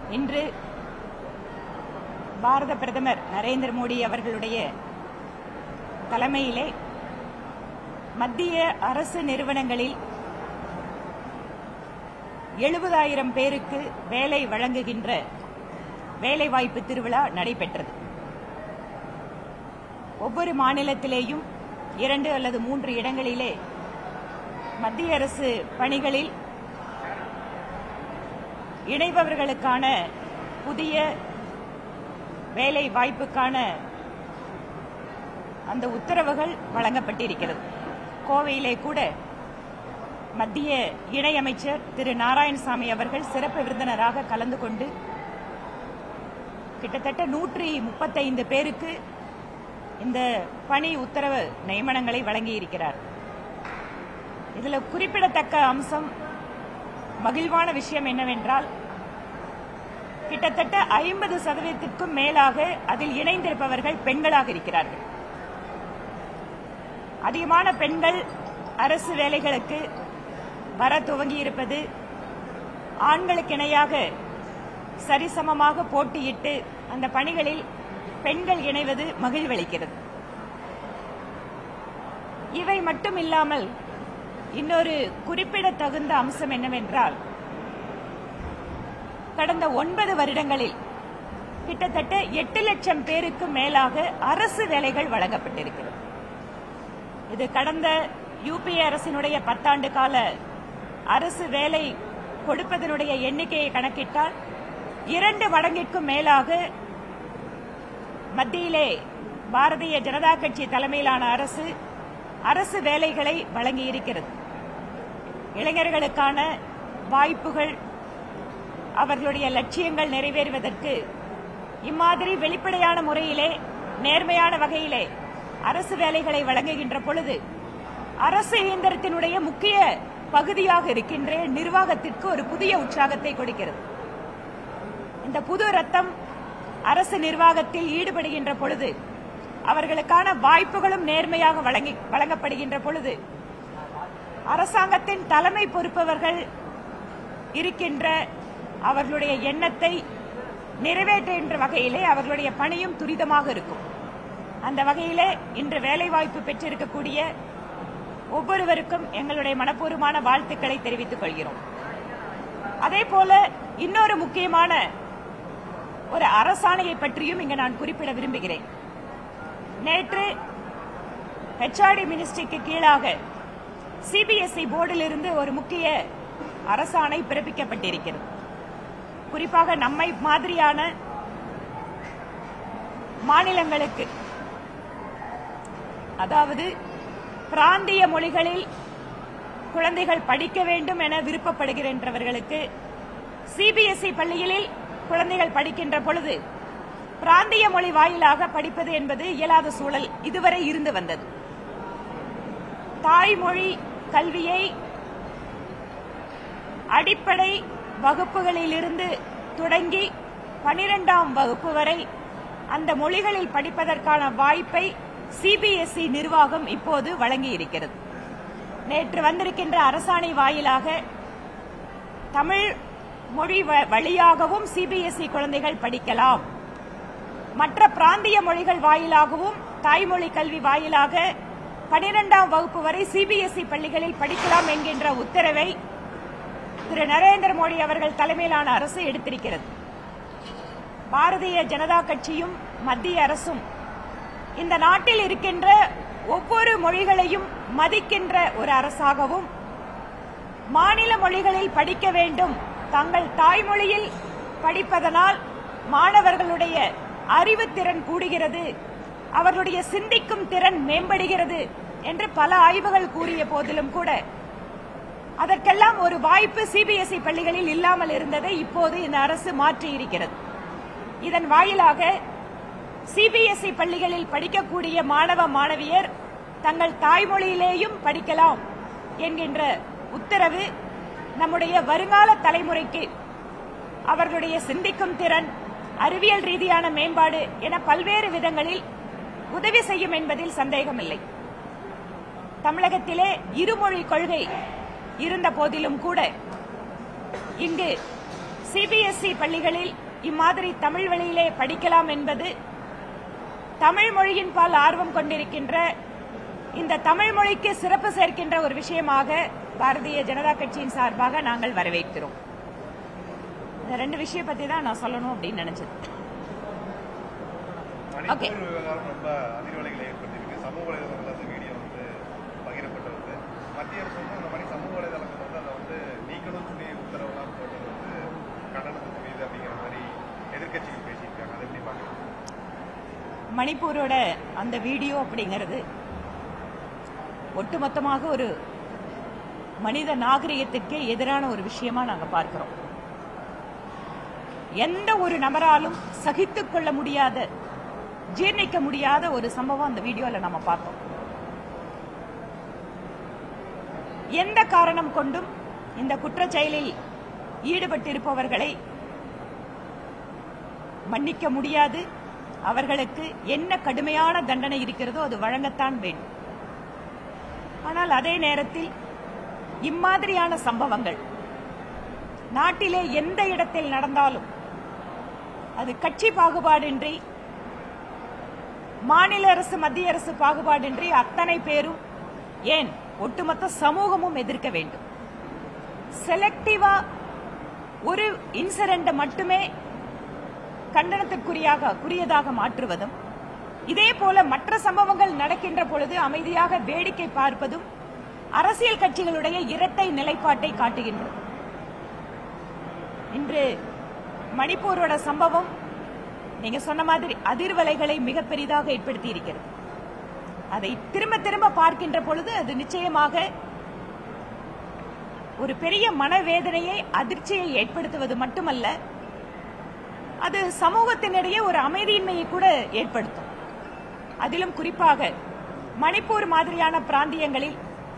இன்று பாரத பிரதமர் நரேந்திர மோடி அவர்களுடைய தலைமையிலே மத்திய அரசு நிறுவனங்களில் எழுபதாயிரம் பேருக்கு வேலை வழங்குகின்ற வேலைவாய்ப்பு திருவிழா நடைபெற்றது ஒவ்வொரு மாநிலத்திலேயும் இரண்டு அல்லது மூன்று இடங்களிலே மத்திய அரசு பணிகளில் இணைபவர்களுக்கான புதிய வேலை வாய்ப்புக்கான அந்த உத்தரவுகள் வழங்கப்பட்டிருக்கிறது கோவையிலே கூட மத்திய இணையமைச்சர் திரு நாராயணசாமி அவர்கள் சிறப்பு விருந்தினராக கலந்து கொண்டு கிட்டத்தட்ட நூற்றி முப்பத்தைந்து பேருக்கு இந்த பணி உத்தரவு நியமனங்களை வழங்கியிருக்கிறார் இதுல குறிப்பிடத்தக்க அம்சம் மகிழ்வான விஷயம் என்னவென்றால் கிட்டத்தட்ட ஐம்பது சதவீதத்திற்கும் மேலாக அதில் இணைந்திருப்பவர்கள் பெண்களாக இருக்கிறார்கள் அதிகமான பெண்கள் அரசு வேலைகளுக்கு வர துவங்கியிருப்பது ஆண்களுக்கு இணையாக சரிசமமாக போட்டியிட்டு அந்த பணிகளில் பெண்கள் இணைவது மகிழ்வளிக்கிறது இவை மட்டும் இல்லாமல் இன்னொரு குறிப்பிடத்தகுந்த அம்சம் என்னவென்றால் கடந்த ஒன்பது வருடங்களில் கிட்டத்தட்ட எட்டு லட்சம் பேருக்கு மேலாக அரசு வேலைகள் வழங்கப்பட்டிருக்கிறது இது கடந்த யூபிஏ அரசினுடைய பத்தாண்டு கால அரசு வேலை கொடுப்பதனுடைய எண்ணிக்கையை கணக்கிட்டால் இரண்டு மடங்கிற்கும் மேலாக மத்தியிலே பாரதிய ஜனதா கட்சி தலைமையிலான அரசு அரசு வேலைகளை வழங்கியிருக்கிறது இளைஞர்களுக்கான வாய்ப்புகள் அவர்களுடைய லட்சியங்கள் நிறைவேறுவதற்கு இம்மாதிரி வெளிப்படையான முறையிலே நேர்மையான வகையிலே அரசு வேலைகளை வழங்குகின்ற பொழுது அரசு இயந்திரத்தினுடைய முக்கிய பகுதியாக இருக்கின்ற நிர்வாகத்திற்கு ஒரு புதிய உற்சாகத்தை கொடுக்கிறது இந்த புது ரத்தம் அரசு நிர்வாகத்தில் ஈடுபடுகின்ற பொழுது அவர்களுக்கான வாய்ப்புகளும் நேர்மையாக வழங்கி வழங்கப்படுகின்ற பொழுது அரசாங்கத்தின் தலைமை பொறுப்பவர்கள் இருக்கின்ற அவர்களுடைய எண்ணத்தை நிறைவேற்றுகின்ற வகையிலே அவர்களுடைய பணியும் துரிதமாக இருக்கும் அந்த வகையிலே இன்று வேலைவாய்ப்பு பெற்றிருக்கக்கூடிய ஒவ்வொருவருக்கும் எங்களுடைய மனப்பூர்வமான வாழ்த்துக்களை தெரிவித்துக் கொள்கிறோம் அதே போல இன்னொரு முக்கியமான ஒரு அரசாணையை பற்றியும் இங்கு நான் குறிப்பிட விரும்புகிறேன் நேற்று ஹெச்ஆர்டி மினிஸ்ட்ரிக்கு கீழாக சிபிஎஸ்இ போர்டிலிருந்து ஒரு முக்கிய அரசாணை பிறப்பிக்கப்பட்டிருக்கிறது குறிப்பாக நம்மை மாதிரியான மாநிலங்களுக்கு அதாவது பிராந்திய மொழிகளில் குழந்தைகள் படிக்க வேண்டும் என விருப்பப்படுகின்றவர்களுக்கு சிபிஎஸ்இ பள்ளிகளில் குழந்தைகள் படிக்கின்ற பொழுது பிராந்திய மொழி வாயிலாக படிப்பது என்பது இயலாத சூழல் இதுவரை இருந்து வந்தது தாய்மொழி கல்வியை அடிப்படை வகுப்புகளிலிருந்து தொடங்கி பனிரெண்டாம் வகுப்பு வரை அந்த மொழிகளில் படிப்பதற்கான வாய்ப்பை சிபிஎஸ்இ நிர்வாகம் இப்போது வழங்கியிருக்கிறது நேற்று வந்திருக்கின்ற அரசாணை வாயிலாக தமிழ் மொழி வ- வழியாகவும் சிபிஎஸ்இ குழந்தைகள் படிக்கலாம் மற்ற பிராந்திய மொழிகள் வாயிலாகவும் தாய்மொழி கல்வி வாயிலாக பனிரெண்டாம் வகுப்பு வரை சிபிஎஸ்இ பள்ளிகளில் படிக்கலாம் என்கின்ற உத்தரவை திரு நரேந்திர மோடி அவர்கள் தலைமையிலான அரசு எடுத்திருக்கிறது பாரதிய ஜனதா கட்சியும் மத்திய அரசும் இந்த நாட்டில் இருக்கின்ற ஒவ்வொரு மொழிகளையும் மதிக்கின்ற ஒரு அரசாகவும் மாநில மொழிகளில் படிக்க வேண்டும் தங்கள் தாய்மொழியில் படிப்பதனால் மாணவர்களுடைய அறிவுத்திறன் கூடுகிறது அவர்களுடைய சிந்திக்கும் திறன் மேம்படுகிறது என்று பல ஆய்வுகள் கூறிய போதிலும் கூட அதற்கெல்லாம் ஒரு வாய்ப்பு சிபிஎஸ்இ பள்ளிகளில் இல்லாமல் இருந்ததை இப்போது இந்த அரசு மாற்றியிருக்கிறது இதன் வாயிலாக சிபிஎஸ்இ பள்ளிகளில் படிக்கக்கூடிய மாணவ மாணவியர் தங்கள் தாய்மொழியிலேயும் படிக்கலாம் என்கின்ற உத்தரவு நம்முடைய வருங்கால தலைமுறைக்கு அவர்களுடைய சிந்திக்கும் திறன் அறிவியல் ரீதியான மேம்பாடு என பல்வேறு விதங்களில் உதவி செய்யும் என்பதில் சந்தேகமில்லை தமிழகத்திலே இருமொழி கொள்கை இருந்த போதிலும் கூட இங்கு சிபிஎஸ்இ பள்ளிகளில் இம்மாதிரி தமிழ் வழியிலே படிக்கலாம் என்பது தமிழ் மொழியின் பால் ஆர்வம் கொண்டிருக்கின்ற இந்த தமிழ் மொழிக்கு சிறப்பு சேர்க்கின்ற ஒரு விஷயமாக பாரதிய ஜனதா கட்சியின் சார்பாக நாங்கள் வரவேற்கிறோம் இந்த ரெண்டு விஷயம் பத்தி தான் நான் சொல்லணும் அப்படின்னு நினைச்சது Okay. மணிப்பூர் விவகாரம் ரொம்ப அதிர்வலைகளை ஏற்படுத்தியிருக்கு சமூக வலைதளங்கள் அந்த வீடியோ வந்து பகிரப்பட்டு வருது மத்திய அரசு வந்து அந்த மாதிரி சமூக வலைதளங்கள் வந்து அதை வந்து நீக்கணும்னு சொல்லி உத்தரவுலாம் போட்டது வந்து கண்டனத்துக்குரியது அப்படிங்கிற மாதிரி எதிர்க்கட்சிகள் பேசியிருக்காங்க அதை எப்படி பார்க்குறீங்க மணிப்பூரோட அந்த வீடியோ அப்படிங்கிறது ஒட்டுமொத்தமாக ஒரு மனித நாகரிகத்திற்கு எதிரான ஒரு விஷயமா நாங்க பார்க்கிறோம் எந்த ஒரு நபராலும் சகித்துக் கொள்ள முடியாத ஜீர்ணிக்க முடியாத ஒரு சம்பவம் அந்த வீடியோல நம்ம பார்த்தோம் எந்த காரணம் கொண்டும் இந்த குற்றச் செயலில் ஈடுபட்டிருப்பவர்களை மன்னிக்க முடியாது அவர்களுக்கு என்ன கடுமையான தண்டனை இருக்கிறதோ அது வழங்கத்தான் வேண்டும் ஆனால் அதே நேரத்தில் இம்மாதிரியான சம்பவங்கள் நாட்டிலே எந்த இடத்தில் நடந்தாலும் அது கட்சி பாகுபாடின்றி மாநில அரசு மத்திய அரசு பாகுபாடின்றி அத்தனை பேரும் ஏன் ஒட்டுமொத்த சமூகமும் எதிர்க்க வேண்டும் செலக்டிவா ஒரு இன்சிடென்ட் மட்டுமே கண்டனத்திற்குரியாக குறியதாக மாற்றுவதும் இதே போல மற்ற சம்பவங்கள் நடக்கின்ற பொழுது அமைதியாக வேடிக்கை பார்ப்பதும் அரசியல் கட்சிகளுடைய இரட்டை நிலைப்பாட்டை காட்டுகின்றது இன்று மணிப்பூரோட சம்பவம் நீங்க சொன்ன மாதிரி அதிர்வலைகளை மிக பெரிதாக ஏற்படுத்தி இருக்கிறது அதை திரும்ப திரும்ப பார்க்கின்ற பொழுது அது நிச்சயமாக ஒரு பெரிய மனவேதனையை அதிர்ச்சியை ஏற்படுத்துவது மட்டுமல்ல அது சமூகத்தினிடையே ஒரு அமைதியின்மையை கூட ஏற்படுத்தும் அதிலும் குறிப்பாக மணிப்பூர் மாதிரியான பிராந்தியங்களில்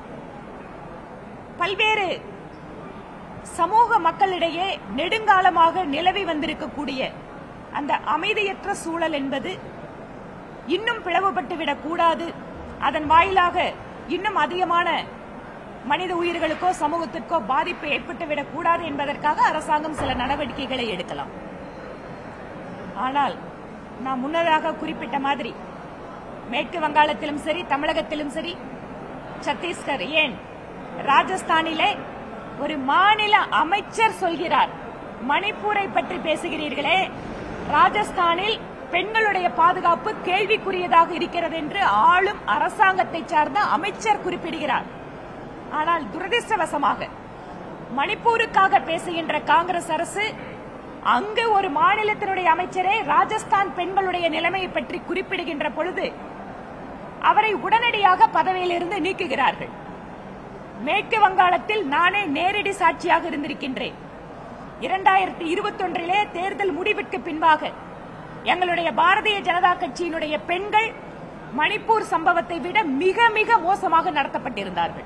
பல்வேறு சமூக மக்களிடையே நெடுங்காலமாக நிலவி வந்திருக்கக்கூடிய அந்த அமைதியற்ற சூழல் என்பது இன்னும் பிளவுபட்டுவிடக் கூடாது அதன் வாயிலாக இன்னும் அதிகமான மனித உயிர்களுக்கோ சமூகத்திற்கோ பாதிப்பு ஏற்பட்டுவிடக் கூடாது என்பதற்காக அரசாங்கம் சில நடவடிக்கைகளை எடுக்கலாம் ஆனால் நான் முன்னதாக குறிப்பிட்ட மாதிரி மேற்கு வங்காளத்திலும் சரி தமிழகத்திலும் சரி சத்தீஸ்கர் ஏன் ராஜஸ்தானிலே ஒரு மாநில அமைச்சர் சொல்கிறார் மணிப்பூரை பற்றி பேசுகிறீர்களே ராஜஸ்தானில் பெண்களுடைய பாதுகாப்பு கேள்விக்குரியதாக இருக்கிறது என்று ஆளும் அரசாங்கத்தை சார்ந்த அமைச்சர் குறிப்பிடுகிறார் ஆனால் துரதிர்ஷ்டவசமாக மணிப்பூருக்காக பேசுகின்ற காங்கிரஸ் அரசு அங்கு ஒரு மாநிலத்தினுடைய அமைச்சரே ராஜஸ்தான் பெண்களுடைய நிலைமையை பற்றி குறிப்பிடுகின்ற பொழுது அவரை உடனடியாக பதவியிலிருந்து நீக்குகிறார்கள் மேற்கு வங்காளத்தில் நானே நேரடி சாட்சியாக இருந்திருக்கின்றேன் இரண்டாயிரத்தி இருபத்தொன்றிலே தேர்தல் முடிவிற்கு பின்பாக எங்களுடைய பாரதிய ஜனதா கட்சியினுடைய பெண்கள் மணிப்பூர் சம்பவத்தை விட மிக மிக மோசமாக நடத்தப்பட்டிருந்தார்கள்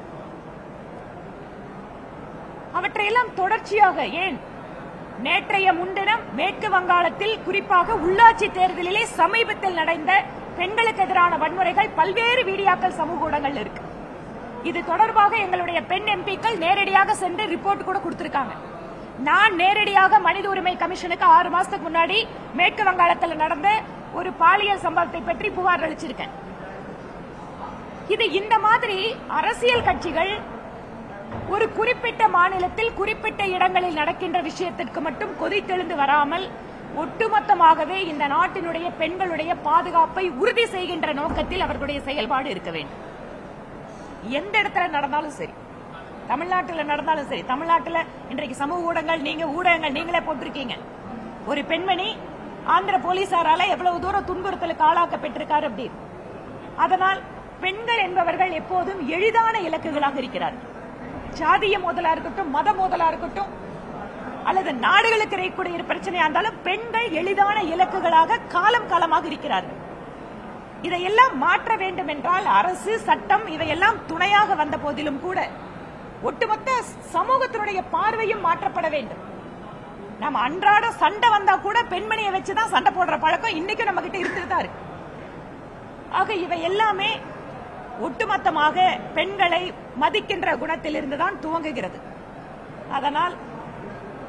அவற்றையெல்லாம் தொடர்ச்சியாக ஏன் நேற்றைய முன்தினம் மேற்கு வங்காளத்தில் குறிப்பாக உள்ளாட்சி தேர்தலிலே சமீபத்தில் நடந்த பெண்களுக்கு எதிரான வன்முறைகள் பல்வேறு வீடியோக்கள் சமூக ஊடகங்கள் இருக்கு இது தொடர்பாக எங்களுடைய பெண் எம்பிக்கள் நேரடியாக சென்று ரிப்போர்ட் கூட கொடுத்திருக்காங்க நான் நேரடியாக மனித உரிமை கமிஷனுக்கு ஆறு மாசத்துக்கு முன்னாடி மேற்கு வங்காளத்தில் நடந்த ஒரு பாலியல் சம்பவத்தை பற்றி புகார் அளிச்சிருக்கேன் இது இந்த மாதிரி அரசியல் கட்சிகள் ஒரு குறிப்பிட்ட மாநிலத்தில் குறிப்பிட்ட இடங்களில் நடக்கின்ற விஷயத்திற்கு மட்டும் கொதித்தெழுந்து வராமல் ஒட்டுமொத்தமாகவே இந்த நாட்டினுடைய பெண்களுடைய பாதுகாப்பை உறுதி செய்கின்ற நோக்கத்தில் அவர்களுடைய செயல்பாடு இருக்க வேண்டும் எந்த இடத்துல நடந்தாலும் சரி தமிழ்நாட்டில் நடந்தாலும் சரி தமிழ்நாட்டில் இன்றைக்கு சமூக ஊடகங்கள் நீங்க ஊடகங்கள் நீங்களே போட்டிருக்கீங்க ஒரு பெண்மணி ஆந்திர போலீசாரால எவ்வளவு தூரம் துன்புறுத்தலுக்கு ஆளாக்கப்பட்டிருக்காரு அப்படின்னு அதனால் பெண்கள் என்பவர்கள் எப்போதும் எளிதான இலக்குகளாக இருக்கிறார்கள் ஜாதிய மோதலா இருக்கட்டும் மத மோதலா இருக்கட்டும் அல்லது நாடுகளுக்கு இருக்கக்கூடிய பிரச்சனையா இருந்தாலும் பெண்கள் எளிதான இலக்குகளாக காலம் காலமாக இருக்கிறார்கள் இதையெல்லாம் மாற்ற வேண்டும் என்றால் அரசு சட்டம் இவையெல்லாம் துணையாக வந்த போதிலும் கூட ஒட்டுமொத்த சமூகத்தினுடைய பார்வையும் மாற்றப்பட வேண்டும் நம்ம அன்றாட சண்டை வந்தா கூட பெண்மணியை வச்சுதான் சண்டை போடுற பழக்கம் இன்னைக்கும் நம்ம கிட்ட இருந்துட்டு தான் இருக்கு ஆக இவை எல்லாமே ஒட்டுமொத்தமாக பெண்களை மதிக்கின்ற குணத்திலிருந்து தான் துவங்குகிறது அதனால்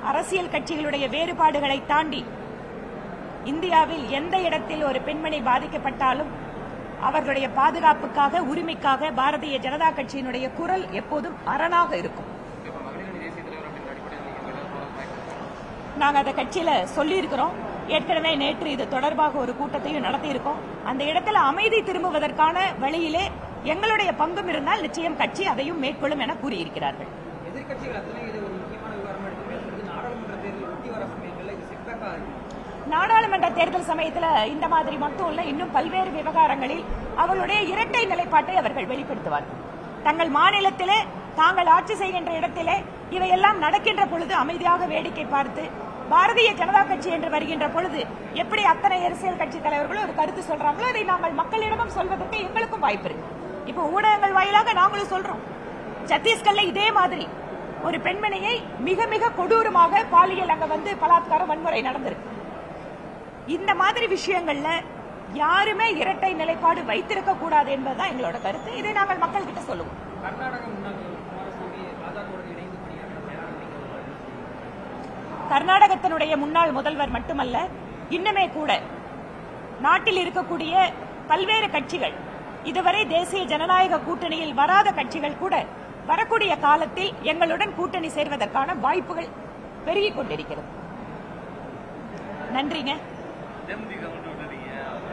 அரசியல் கட்சிகளுடைய வேறுபாடுகளை தாண்டி இந்தியாவில் எந்த இடத்தில் ஒரு பெண்மணி பாதிக்கப்பட்டாலும் அவர்களுடைய பாதுகாப்புக்காக உரிமைக்காக பாரதிய ஜனதா கட்சியினுடைய குரல் எப்போதும் அரணாக இருக்கும் இப்ப மகளிரணி தேசிய தலைவர் அப்படின்ற அடிப்படையில் நீங்க எல்லாரும் பயன்படுத்தலாம் நாங்க அந்த கட்சியில சொல்லியிருக்கிறோம் ஏற்கனவே நேற்று இது தொடர்பாக ஒரு கூட்டத்தையும் நடத்தியிருக்கோம் அந்த இடத்துல அமைதி திரும்புவதற்கான வழியிலே எங்களுடைய பங்கும் இருந்தால் நிச்சயம் கட்சி அதையும் மேற்கொள்ளும் என கூறியிருக்கிறார்கள் எதிர்க்கட்சிகள் அத்தனை இது ஒரு முக்கியமான விவகாரம் எடுத்து பேசுறது நாடாளுமன்ற தேர்தல் ஒட்டி வர சமயங்கள்ல இது செட்பேக்கா இருக்கு நாடாளுமன்ற தேர்தல் சமயத்துல இந்த மாதிரி மட்டும் இல்ல இன்னும் பல்வேறு விவகாரங்களில் அவர்களுடைய இரட்டை நிலைப்பாட்டை அவர்கள் வெளிப்படுத்துவார்கள் தங்கள் மாநிலத்திலே தாங்கள் ஆட்சி செய்கின்ற இடத்திலே இவையெல்லாம் நடக்கின்ற பொழுது அமைதியாக வேடிக்கை பார்த்து பாரதிய ஜனதா கட்சி என்று வருகின்ற பொழுது எப்படி அத்தனை அரசியல் கட்சி தலைவர்களும் ஒரு கருத்து சொல்றாங்களோ அதை நாங்கள் மக்களிடமும் சொல்வதற்கு எங்களுக்கும் வாய்ப்பு இருக்கு இப்போ ஊடகங்கள் வாயிலாக நாங்களும் சொல்றோம் சத்தீஸ்கர்ல இதே மாதிரி ஒரு பெண்மணியை மிக மிக கொடூரமாக பாலியல் அங்க வந்து பலாத்கார வன்முறை நடந்திருக்கு இந்த மாதிரி விஷயங்கள்ல யாருமே இரட்டை நிலைப்பாடு வைத்திருக்க கூடாது என்பதுதான் எங்களோட கருத்து இதை நாங்கள் மக்கள் கிட்ட சொல்லுவோம் கர்நாடக முன்னாள் குமாரசாமி பாஜகவுடன் இணைந்து பணியாற்ற தயாராக இருக்கிறார் கர்நாடகத்தினுடைய முன்னாள் முதல்வர் மட்டுமல்ல இன்னுமே கூட நாட்டில் இருக்கக்கூடிய பல்வேறு கட்சிகள் இதுவரை தேசிய ஜனநாயக கூட்டணியில் வராத கட்சிகள் கூட வரக்கூடிய காலத்தில் எங்களுடன் கூட்டணி சேர்வதற்கான வாய்ப்புகள் பெருகிக் கொண்டிருக்கிறது நன்றிங்க தேமுதிக கொண்டு விட்டுறீங்க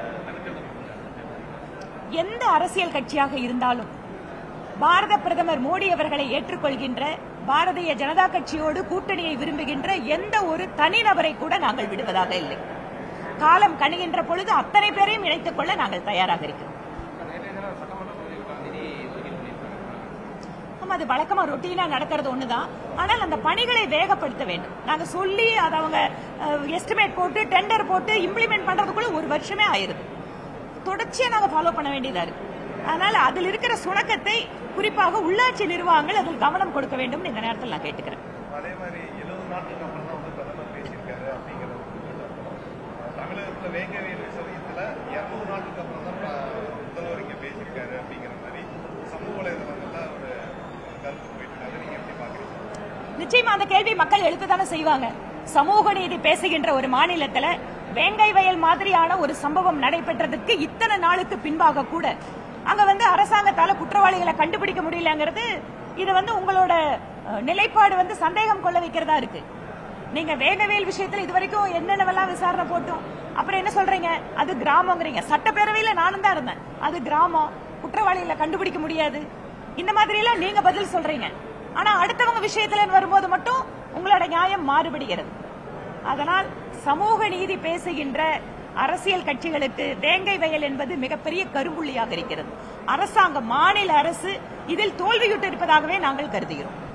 எந்த அரசியல் கட்சியாக இருந்தாலும் பாரத பிரதமர் மோடி அவர்களை ஏற்றுக்கொள்கின்ற பாரதிய ஜனதா கட்சியோடு கூட்டணியை விரும்புகின்ற எந்த ஒரு தனிநபரை கூட நாங்கள் விடுவதாக இல்லை காலம் கணிகின்ற பொழுது அத்தனை பேரையும் இணைத்துக் கொள்ள நாங்கள் தயாராக இருக்கிறோம் நேற்றைய தினம் சட்டமன்ற தொகுதிகளுக்கான நிதி ஒதுக்கீடு பண்ணியிருக்காங்க ஆமா அது வழக்கமா ரொட்டீனா நடக்கிறது ஒண்ணுதான் ஆனால் அந்த பணிகளை வேகப்படுத்த வேண்டும் நாங்க சொல்லி அதை அவங்க எஸ்டிமேட் போட்டு டெண்டர் போட்டு இம்ப்ளிமெண்ட் பண்றதுக்குள்ள ஒரு வருஷமே ஆயிருது தொடர்ச்சியா நாங்க ஃபாலோ பண்ண வேண்டியதா இருக்கு அதனால அதில் இருக்கிற சுணக்கத்தை குறிப்பாக உள்ளாட்சி நிர்வாகங்கள் அதில் கவனம் கொடுக்க வேண்டும் இந்த நேரத்தில் நான் கேட்டுக்கிறேன் அதே மாதிரி எழுபது நாட்களுக்கு அப்புறம் தான் வந்து பிரதமர் பேசியிருக்காரு அப்படிங்கிற ஒரு குற்றச்சாட்டு. தமிழகத்துல வேங்கவியல் விஷயத்துல இருநூறு நாட்களுக்கு அப்புறம் தான் ப- முதல்வர் இங்க பேசியிருக்காரு அப்படிங்கிற மாதிரி சமூக வலைதளங்கள்ல ஒரு கருத்து போயிட்டு இருக்கு அதை நீங்க எப்படி பாக்குறீங்க நிச்சயமா அந்த கேள்வி மக்கள் எழுப்பதானே செய்வாங்க சமூக நீதி பேசுகின்ற ஒரு மாநிலத்துல வேங்கை வயல் மாதிரியான ஒரு சம்பவம் நடைபெற்றதுக்கு இத்தனை நாளுக்கு பின்பாக கூட அங்க வந்து அரசாங்கத்தால குற்றவாளிகளை கண்டுபிடிக்க முடியலங்கிறது இது வந்து உங்களோட அஹ், நிலைப்பாடு வந்து சந்தேகம் கொள்ள வைக்கிறதா இருக்கு நீங்க வேங்கவேல் விஷயத்துல இதுவரைக்கும் என்னென்னவெல்லாம் விசாரணை போட்டோம் அப்புறம் என்ன சொல்றீங்க அது கிராமங்கிறீங்க சட்டப்பேரவையில நானும் தான் இருந்தேன் அது கிராமம் குற்றவாளிகளை கண்டுபிடிக்க முடியாது இந்த மாதிரி எல்லாம் நீங்க பதில் சொல்றீங்க ஆனா அடுத்தவங்க விஷயத்துல வரும்போது மட்டும் உங்களோட நியாயம் மாறுபடுகிறது அதனால் சமூக நீதி பேசுகின்ற அரசியல் கட்சிகளுக்கு வேங்கை வயல் என்பது மிகப்பெரிய கரும்புள்ளியாக இருக்கிறது அரசாங்கம் மாநில அரசு இதில் தோல்வியுற்று இருப்பதாகவே நாங்கள் கருதுகிறோம்